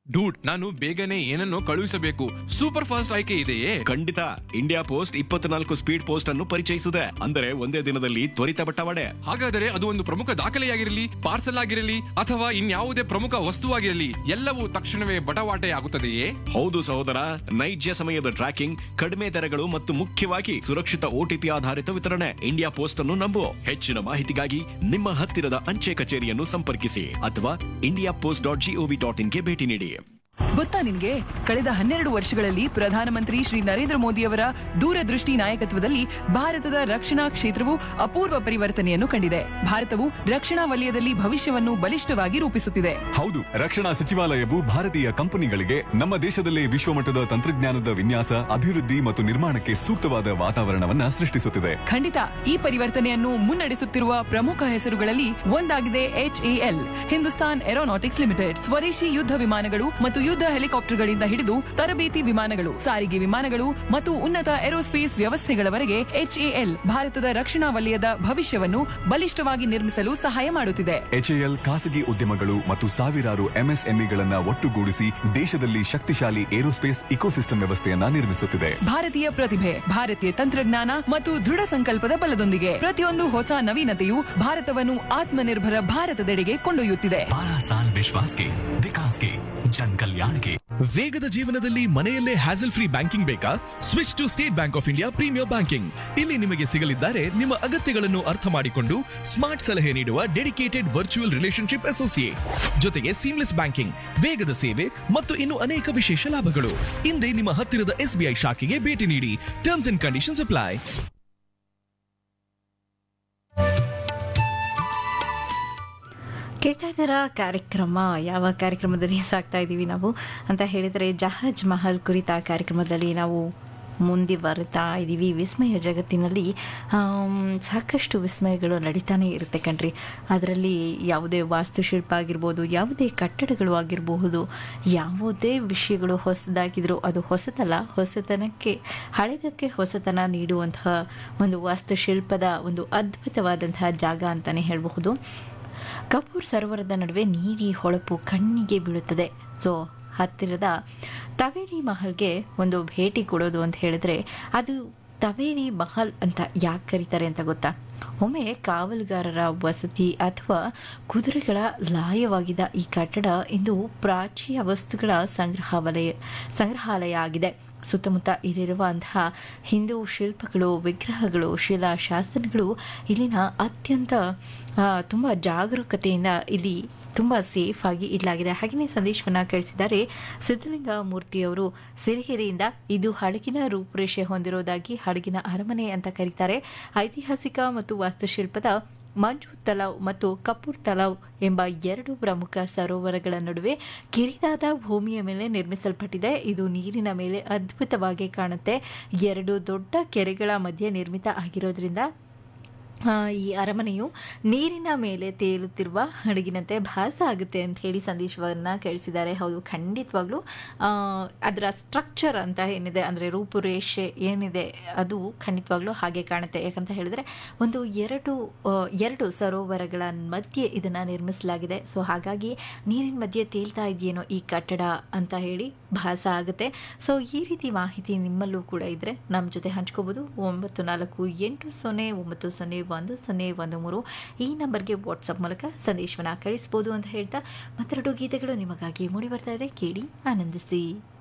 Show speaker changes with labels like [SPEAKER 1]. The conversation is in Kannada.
[SPEAKER 1] ಡೂಡ್ ನಾನು ಬೇಗನೆ ಏನನ್ನೋ ಕಳುಹಿಸಬೇಕು ಸೂಪರ್ ಫಾಸ್ಟ್ ಆಯ್ಕೆ ಇದೆಯೇ
[SPEAKER 2] ಖಂಡಿತ ಇಂಡಿಯಾ ಪೋಸ್ಟ್ ಇಪ್ಪತ್ನಾಲ್ಕು ಸ್ಪೀಡ್ ಪೋಸ್ಟ್ ಅನ್ನು ಪರಿಚಯಿಸಿದೆ ಅಂದರೆ ಒಂದೇ ದಿನದಲ್ಲಿ ತ್ವರಿತ ಬಟ್ಟವಾಡೆ
[SPEAKER 1] ಹಾಗಾದರೆ ಅದು ಒಂದು ಪ್ರಮುಖ ದಾಖಲೆಯಾಗಿರಲಿ ಪಾರ್ಸಲ್ ಆಗಿರಲಿ ಅಥವಾ ಇನ್ಯಾವುದೇ ಪ್ರಮುಖ ವಸ್ತುವಾಗಿರಲಿ ಎಲ್ಲವೂ ತಕ್ಷಣವೇ ಬಟವಾಟೆ ಆಗುತ್ತದೆಯೇ
[SPEAKER 2] ಹೌದು ಸಹೋದರ ನೈಜ ಸಮಯದ ಟ್ರ್ಯಾಕಿಂಗ್ ಕಡಿಮೆ ದರಗಳು ಮತ್ತು ಮುಖ್ಯವಾಗಿ ಸುರಕ್ಷಿತ ಓಟಿಪಿ ಆಧಾರಿತ ವಿತರಣೆ ಇಂಡಿಯಾ ಪೋಸ್ಟ್ ಅನ್ನು ನಂಬು ಹೆಚ್ಚಿನ ಮಾಹಿತಿಗಾಗಿ ನಿಮ್ಮ ಹತ್ತಿರದ ಅಂಚೆ ಕಚೇರಿಯನ್ನು ಸಂಪರ್ಕಿಸಿ ಅಥವಾ India post dot GOV dot ಇನ್ಗೆ ಭೇಟಿ ನೀಡಿ
[SPEAKER 3] ಗೊತ್ತಾ ನಿನ್ಗೆ ಕಳೆದ ಹನ್ನೆರಡು ವರ್ಷಗಳಲ್ಲಿ ಪ್ರಧಾನಮಂತ್ರಿ ಶ್ರೀ ನರೇಂದ್ರ ಮೋದಿಯವರ ದೂರದೃಷ್ಟಿ ನಾಯಕತ್ವದಲ್ಲಿ ಭಾರತದ ರಕ್ಷಣಾ ಕ್ಷೇತ್ರವು ಅಪೂರ್ವ ಪರಿವರ್ತನೆಯನ್ನು ಕಂಡಿದೆ ಭಾರತವು ರಕ್ಷಣಾ ವಲಯದಲ್ಲಿ ಭವಿಷ್ಯವನ್ನು ಬಲಿಷ್ಠವಾಗಿ ರೂಪಿಸುತ್ತಿದೆ
[SPEAKER 4] ಹೌದು ರಕ್ಷಣಾ ಸಚಿವಾಲಯವು ಭಾರತೀಯ ಕಂಪನಿಗಳಿಗೆ ನಮ್ಮ ದೇಶದಲ್ಲೇ ವಿಶ್ವಮಟ್ಟದ ತಂತ್ರಜ್ಞಾನದ ವಿನ್ಯಾಸ ಅಭಿವೃದ್ಧಿ ಮತ್ತು ನಿರ್ಮಾಣಕ್ಕೆ ಸೂಕ್ತವಾದ ವಾತಾವರಣವನ್ನ ಸೃಷ್ಟಿಸುತ್ತಿದೆ
[SPEAKER 3] ಖಂಡಿತ ಈ ಪರಿವರ್ತನೆಯನ್ನು ಮುನ್ನಡೆಸುತ್ತಿರುವ ಪ್ರಮುಖ ಹೆಸರುಗಳಲ್ಲಿ ಒಂದಾಗಿದೆ ಎಚ್ಎಎಲ್ ಹಿಂದೂಸ್ತಾನ್ ಏರೋನಾಟಿಕ್ಸ್ ಲಿಮಿಟೆಡ್ ಸ್ವದೇಶಿ ಯುದ್ಧ ವಿಮಾನಗಳು ಮತ್ತು ಯುದ್ಧ ಹೆಲಿಕಾಪ್ಟರ್ಗಳಿಂದ ಹಿಡಿದು ತರಬೇತಿ ವಿಮಾನಗಳು ಸಾರಿಗೆ ವಿಮಾನಗಳು ಮತ್ತು ಉನ್ನತ ಏರೋಸ್ಪೇಸ್ ವ್ಯವಸ್ಥೆಗಳವರೆಗೆ ಎಚ್ಎಎಲ್ ಭಾರತದ ರಕ್ಷಣಾ ವಲಯದ ಭವಿಷ್ಯವನ್ನು ಬಲಿಷ್ಠವಾಗಿ ನಿರ್ಮಿಸಲು ಸಹಾಯ ಮಾಡುತ್ತಿದೆ
[SPEAKER 4] ಎಚ್ಎಎಲ್ ಖಾಸಗಿ ಉದ್ಯಮಗಳು ಮತ್ತು ಸಾವಿರಾರು ಎಂಎಸ್ಎಂಇಗಳನ್ನ ಒಟ್ಟುಗೂಡಿಸಿ ದೇಶದಲ್ಲಿ ಶಕ್ತಿಶಾಲಿ ಏರೋಸ್ಪೇಸ್ ಇಕೋಸಿಸ್ಟಮ್ ವ್ಯವಸ್ಥೆಯನ್ನ ನಿರ್ಮಿಸುತ್ತಿದೆ
[SPEAKER 3] ಭಾರತೀಯ ಪ್ರತಿಭೆ ಭಾರತೀಯ ತಂತ್ರಜ್ಞಾನ ಮತ್ತು ದೃಢ ಸಂಕಲ್ಪದ ಬಲದೊಂದಿಗೆ ಪ್ರತಿಯೊಂದು ಹೊಸ ನವೀನತೆಯು ಭಾರತವನ್ನು ಆತ್ಮನಿರ್ಭರ ಭಾರತದೆಡೆಗೆ ಕೊಂಡೊಯ್ಯುತ್ತಿದೆ
[SPEAKER 5] बारह साल विश्वास के विकास के जन कल्याण के
[SPEAKER 6] ವೇಗದ ಜೀವನದಲ್ಲಿ ಮನೆಯಲ್ಲೇ ಹ್ಯಾಸಲ್ ಫ್ರೀ ಬ್ಯಾಂಕಿಂಗ್ ಬೇಕಾ switch to State Bank of India premier banking ಇಲ್ಲಿ ನಿಮಗೆ ಸಿಗಲಿದ್ದಾರೆ ನಿಮ್ಮ ಅಗತ್ಯಗಳನ್ನು ಅರ್ಥ ಮಾಡಿಕೊಂಡು ಸ್ಮಾರ್ಟ್ ಸಲಹೆ ನೀಡುವ ಡೆಡಿಕೇಟೆಡ್ ವರ್ಚುವಲ್ ರಿಲೇಶನ್ಶಿಪ್ ಅಸೋಸಿಯೇಟ್ ಜೊತೆಗೆ ಸೀಮ್ಲೆಸ್ ಬ್ಯಾಂಕಿಂಗ್ ವೇಗದ ಸೇವೆ ಮತ್ತು ಇನ್ನು ಅನೇಕ ವಿಶೇಷ ಲಾಭಗಳು ಹಿಂದೆ ನಿಮ್ಮ ಹತ್ತಿರದ ಎಸ್ಬಿಐ ಶಾಖೆಗೆ ಭೇಟಿ ನೀಡಿ ಟರ್ಮ್ಸ್ ಅಂಡ್ ಕಂಡೀಷನ್ಸ್ ಅಪ್ಲೈ
[SPEAKER 7] ಕೇಳ್ತಾ ಇದ್ದಾರ ಕಾರ್ಯಕ್ರಮ ಯಾವ ಕಾರ್ಯಕ್ರಮದಲ್ಲಿ ಸಾಕ್ತಾ ಇದ್ದೀವಿ ನಾವು ಅಂತ ಹೇಳಿದರೆ ಜಹಾಜ್ ಮಹಲ್ ಕುರಿತ ಕಾರ್ಯಕ್ರಮದಲ್ಲಿ ನಾವು ಮುಂದುವರಿತಾ ಇದ್ದೀವಿ ವಿಸ್ಮಯ ಜಗತ್ತಿನಲ್ಲಿ ಆಮ್, ಸಾಕಷ್ಟು ವಿಸ್ಮಯಗಳು ನಡೀತಾನೆ ಇರುತ್ತೆ ಕಣ್ರಿ ಅದರಲ್ಲಿ ಯಾವುದೇ ವಾಸ್ತುಶಿಲ್ಪ ಆಗಿರ್ಬೋದು ಯಾವುದೇ ಕಟ್ಟಡಗಳು ಆಗಿರಬಹುದು ಯಾವುದೇ ವಿಷಯಗಳು ಹೊಸದಾಗಿದ್ರು ಅದು ಹೊಸತಲ್ಲ ಹೊಸತನಕ್ಕೆ ಹಳೆದಕ್ಕೆ ಹೊಸತನ ನೀಡುವಂತಹ ಒಂದು ವಾಸ್ತುಶಿಲ್ಪದ ಒಂದು ಅದ್ಭುತವಾದಂತಹ ಜಾಗ ಅಂತಲೇ ಹೇಳಬಹುದು ಕಪೂರ್ ಸರೋವರದ ನಡುವೆ ನೀರಿ ಹೊಳಪು ಕಣ್ಣಿಗೆ ಬೀಳುತ್ತದೆ ಸೊ ಹತ್ತಿರದ ತವೇರಿ ಮಹಲ್ಗೆ ಒಂದು ಭೇಟಿ ಕೊಡೋದು ಅಂತ ಹೇಳಿದ್ರೆ ಅದು ತವೇರಿ ಮಹಲ್ ಅಂತ ಯಾಕೆ ಕರೀತಾರೆ ಅಂತ ಗೊತ್ತಾ ಒಮ್ಮೆ ಕಾವಲುಗಾರರ ವಸತಿ ಅಥವಾ ಕುದುರೆಗಳ ಲಾಯವಾಗಿದ್ದ ಈ ಕಟ್ಟಡ ಇಂದು ಪ್ರಾಚೀನ ವಸ್ತುಗಳ ಸಂಗ್ರಹಾಲಯ ಸಂಗ್ರಹಾಲಯ ಆಗಿದೆ ಸುತ್ತಮುತ್ತ ಇಲ್ಲಿರುವಂತಹ ಹಿಂದೂ ಶಿಲ್ಪಗಳು ವಿಗ್ರಹಗಳು ಶಿಲಾಶಾಸನಗಳು ಇಲ್ಲಿನ ಅತ್ಯಂತ ಆ, ತುಂಬ ಜಾಗರೂಕತೆಯಿಂದ ಇಲ್ಲಿ ತುಂಬ ಸೇಫ್ ಆಗಿ ಇಡಲಾಗಿದೆ ಹಾಗೆಯೇ ಸಂದೇಶವನ್ನು ಕಳಿಸಿದ್ದಾರೆ ಸಿದ್ಧಲಿಂಗ ಮೂರ್ತಿಯವರು ಸಿರಿಗೆರೆಯಿಂದ ಇದು ಹಡಗಿನ ರೂಪುರೇಷೆ ಹೊಂದಿರೋದಾಗಿ ಹಡಗಿನ ಅರಮನೆ ಅಂತ ಕರೀತಾರೆ ಐತಿಹಾಸಿಕ ಮತ್ತು ವಾಸ್ತುಶಿಲ್ಪದ ಮಂಜು ತಲಾವ್ ಮತ್ತು ಕಪೂರ್ ತಲಾವ್ ಎಂಬ ಎರಡು ಪ್ರಮುಖ ಸರೋವರಗಳ ನಡುವೆ ಕಿರಿದಾದ ಭೂಮಿಯ ಮೇಲೆ ನಿರ್ಮಿಸಲ್ಪಟ್ಟಿದೆ ಇದು ನೀರಿನ ಮೇಲೆ ಅದ್ಭುತವಾಗಿ ಕಾಣುತ್ತೆ ಎರಡು ದೊಡ್ಡ ಕೆರೆಗಳ ಮಧ್ಯೆ ನಿರ್ಮಿತ ಆಗಿರೋದ್ರಿಂದ ಆ, ಈ ಅರಮನೆಯು ನೀರಿನ ಮೇಲೆ ತೇಲುತ್ತಿರುವ ಹಡಗಿನಂತೆ ಭಾಸ ಆಗುತ್ತೆ ಅಂತ ಹೇಳಿ ಸಂದೇಶವನ್ನು ಕಳಿಸಿದ್ದಾರೆ ಹೌದು ಖಂಡಿತವಾಗ್ಲೂ ಆ, ಅದರ ಸ್ಟ್ರಕ್ಚರ್ ಅಂತ ಏನಿದೆ ಅಂದರೆ ರೂಪುರೇಷೆ ಏನಿದೆ ಅದು ಖಂಡಿತವಾಗ್ಲೂ ಹಾಗೆ ಕಾಣುತ್ತೆ ಯಾಕಂತ ಹೇಳಿದ್ರೆ ಒಂದು ಎರಡು ಆ, ಎರಡು ಸರೋವರಗಳ ಮಧ್ಯೆ ಇದನ್ನು ನಿರ್ಮಿಸಲಾಗಿದೆ ಸೊ ಹಾಗಾಗಿ ನೀರಿನ ಮಧ್ಯೆ ತೇಲ್ತಾ ಇದೆಯೇನೋ ಈ ಕಟ್ಟಡ ಅಂತ ಹೇಳಿ ಭಾಸ ಆಗುತ್ತೆ ಸೊ ಈ ರೀತಿ ಮಾಹಿತಿ ನಿಮ್ಮಲ್ಲೂ ಕೂಡ ಇದ್ದರೆ ನಮ್ಮ ಜೊತೆ ಹಂಚ್ಕೋಬೋದು ಒಂಬತ್ತು ನಾಲ್ಕು ಎಂಟು ಸೊನ್ನೆ ಒಂಬತ್ತು ಸೊನ್ನೆ ಒಂದು ಸೊನ್ನೆ ಒಂದು ಮೂರು ಈ ನಂಬರ್ಗೆ ವಾಟ್ಸಪ್ ಮೂಲಕ ಸಂದೇಶವನ್ನು ಕಳಿಸ್ಬೋದು ಅಂತ ಹೇಳ್ತಾ ಮತ್ತೆರಡು ಗೀತೆಗಳು ನಿಮಗಾಗಿ ಮೂಡಿ ಬರ್ತಾ ಇದೆ ಕೇಳಿ ಆನಂದಿಸಿ